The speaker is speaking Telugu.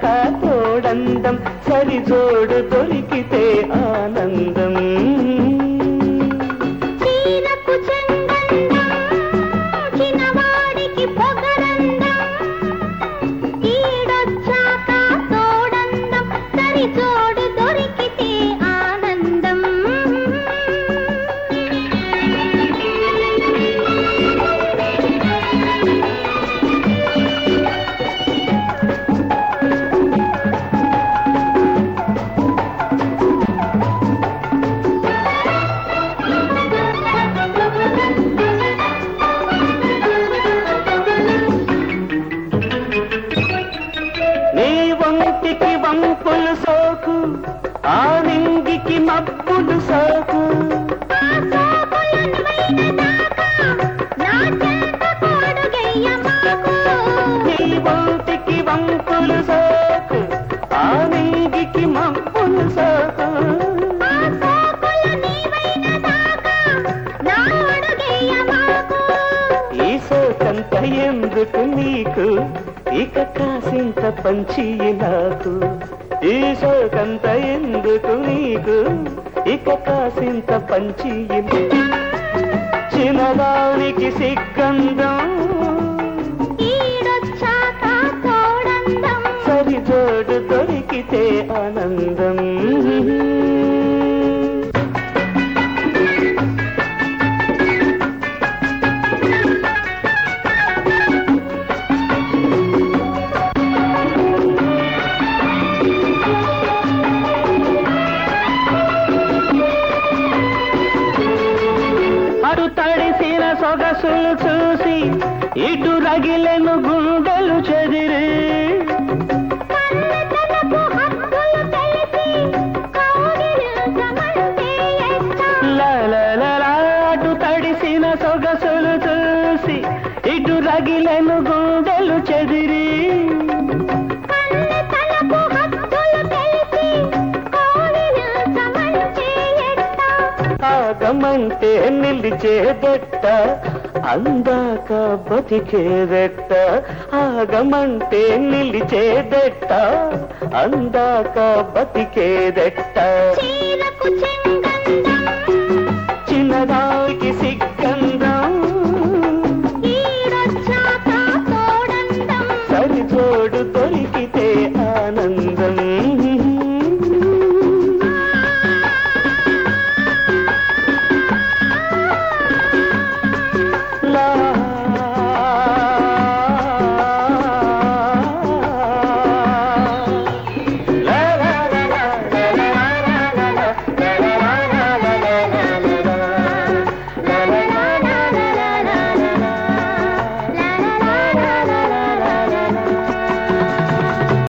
తోడందం సరిజోడు దొరికితే ఆనందం చీరకు చెంగందం చిన్నవాడికి పొగరందం ఈడొచ్చాక తోడందం సరిజోడు దొరికితే ఆనందం నీ వంటికి వంపులు సోకు ఆ నింగికి మబ్బులు సోకు ఆ సోకులన్వైన దాకా నా చెంత కోడుగెయ్య మాకు నీ వంటికి వంపులు సోకు ఆ నింగికి మబ్బులు సోకు ఆ సోకుల నీవైన దాకా నా అడుగెయ్య మాకు ఈ సోకంత ఎందుకు నీకు ఇక కాసింత పంచి నాకు ఈ సోకంత ఎందుకు నీకు ఇక కాసింత పంచి చిన్నదానికి సిగ్గందం ఈడొచ్చాక తోడందం సరిజోడు దొరికితే ఆనందం అటు తడిసిన సొగసులు చూసి ఇటు రగిలెను గుండెలు చెదిరి కన్నెతనపు హద్దులు తెలిసి కౌగిలించమంటే ఎట్టా? లలలలా అటు తడిసిన సొగసులు చూసి ఇటు రగిలెను గుండెలు చెదిరి కన్నెతనపు హద్దులు తెలిసి కౌగిలించమంటే ఎట్టా? ఆగమంటే నిలిచేదెట్ట అందాక బతికేదెట్ట ఆగమంటే నిలిచేదెట్ట అందాక బతికేదెట్ట చీరకు చెంగు